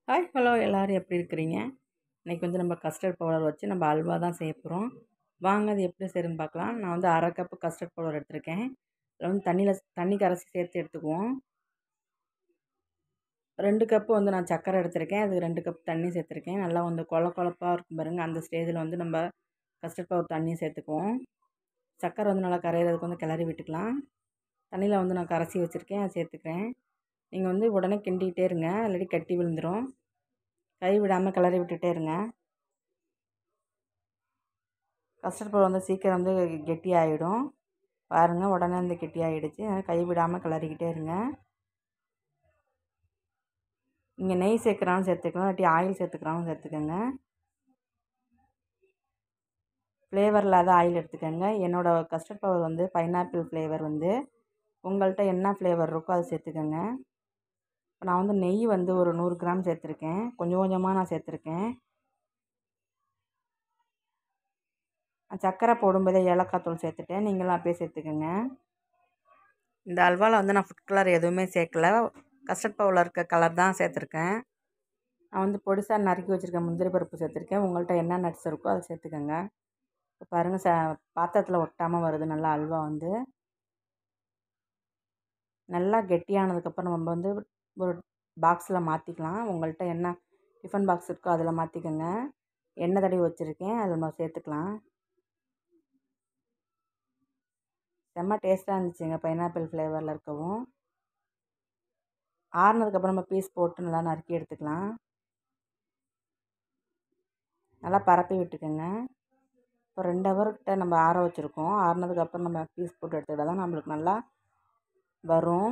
hi hello எல்லோரும் எப்படி இருக்கிறீங்க இன்றைக்கி வந்து நம்ம கஸ்டர்ட் பவுடர் வச்சு நம்ம அல்வா தான் செய்ய போகிறோம் வாங்க அது எப்படி செய்யறதுன்னு பார்க்கலாம் நான் வந்து அரை கப்பு கஸ்டர்ட் பவுடர் எடுத்திருக்கேன் அதில் வந்து தண்ணியில் தண்ணி கரைச்சி சேர்த்து எடுத்துக்குவோம் ரெண்டு கப்பு வந்து நான் சர்க்கரை எடுத்திருக்கேன் அதுக்கு ரெண்டு கப் தண்ணி சேர்த்துருக்கேன் நல்லா வந்து கொல கொலப்பாக இருக்கும் பாருங்கள் அந்த ஸ்டேஜில் வந்து நம்ம கஸ்டர்ட் பவுடர் தண்ணியை சேர்த்துக்குவோம் சர்க்கரை வந்து நல்லா கரையிறதுக்கு வந்து கிளறி விட்டுக்கலாம் தண்ணியில் வந்து நான் கரைச்சி வச்சுருக்கேன் அதை சேர்த்துக்கிறேன் நீங்கள் வந்து உடனே கிண்டிகிட்டே இருங்க இல்லாட்டி கட்டி விழுந்துடும் கை விடாமல் கிளறி விட்டுட்டே இருங்க கஸ்டர்ட் பவுடர் வந்து சீக்கிரம் வந்து கெட்டி ஆகிடும் பாருங்கள் உடனே வந்து கெட்டி ஆகிடுச்சு கை விடாமல் கிளறிக்கிட்டே இருங்க நீங்கள் நெய் சேர்க்குறாலும் சேர்த்துக்கலாம் இல்லாட்டி ஆயில் சேர்த்துக்கிறாலும் சேர்த்துக்கோங்க ஃப்ளேவர் இல்லாத ஆயில் எடுத்துக்கோங்க என்னோடய கஸ்டர்ட் பவுடர் வந்து பைனாப்பிள் ஃப்ளேவர் வந்து உங்கள்கிட்ட என்ன ஃப்ளேவர் இருக்கோ அதை சேர்த்துக்கோங்க இப்போ நான் வந்து நெய் வந்து ஒரு நூறு கிராம் சேர்த்துருக்கேன் கொஞ்சம் கொஞ்சமாக நான் சேர்த்துருக்கேன் சர்க்கரை போடும்போதே ஏலக்காய் தூள் சேர்த்துட்டேன் நீங்களும் அப்படியே சேர்த்துக்கோங்க இந்த அல்வாவில் வந்து நான் ஃபுட் கலர் எதுவுமே சேர்க்கல கஸ்டர்ட் பவுலில் இருக்க கலர் தான் சேர்த்துருக்கேன் நான் வந்து பொடிசாக நறுக்கி வச்சுருக்கேன் முந்திரி பருப்பு சேர்த்துருக்கேன் உங்கள்கிட்ட என்ன நட்ஸ் இருக்கோ அதை சேர்த்துக்கோங்க இப்போ பாருங்கள் ச பாத்திரத்தில் ஒட்டாமல் வருது நல்லா அல்வா வந்து நல்லா கெட்டியானதுக்கப்புறம் நம்ம வந்து ஒரு பாக்ஸில் மாற்றிக்கலாம் உங்கள்கிட்ட என்ன டிஃபன் பாக்ஸ் இருக்கோ அதில் மாற்றிக்கோங்க எண்ணெய் தடவி வச்சுருக்கேன் அதில் நம்ம சேர்த்துக்கலாம் செம்ம டேஸ்ட்டாக இருந்துச்சுங்க பைனாப்பிள் ஃப்ளேவரில் இருக்கவும் ஆறுனதுக்கப்புறம் நம்ம பீஸ் போட்டு நல்லா நறுக்கி எடுத்துக்கலாம் நல்லா பரப்பி விட்டுக்கோங்க இப்போ ரெண்டு ஹவர்கிட்ட நம்ம ஆற வச்சுருக்கோம் ஆறுனதுக்கப்புறம் நம்ம பீஸ் போட்டு எடுத்துக்கிட்டால் தான் நம்மளுக்கு நல்லா வரும்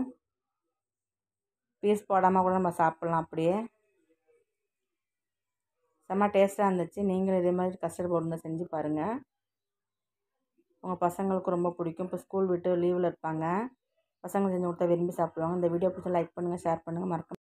பீஸ் போடாமல் கூட நம்ம சாப்பிட்லாம் அப்படியே செம்ம டேஸ்ட்டாக இருந்துச்சு நீங்களும் இதே மாதிரி கஸ்டர்ட் பவுடர் செஞ்சு பாருங்கள் உங்கள் பசங்களுக்கு ரொம்ப பிடிக்கும் இப்போ ஸ்கூல் விட்டு லீவில் இருப்பாங்க பசங்க செஞ்சு கொடுத்தா விரும்பி சாப்பிடுவாங்க இந்த வீடியோ பிடிச்சா லைக் பண்ணுங்கள் ஷேர் பண்ணுங்கள் மறக்க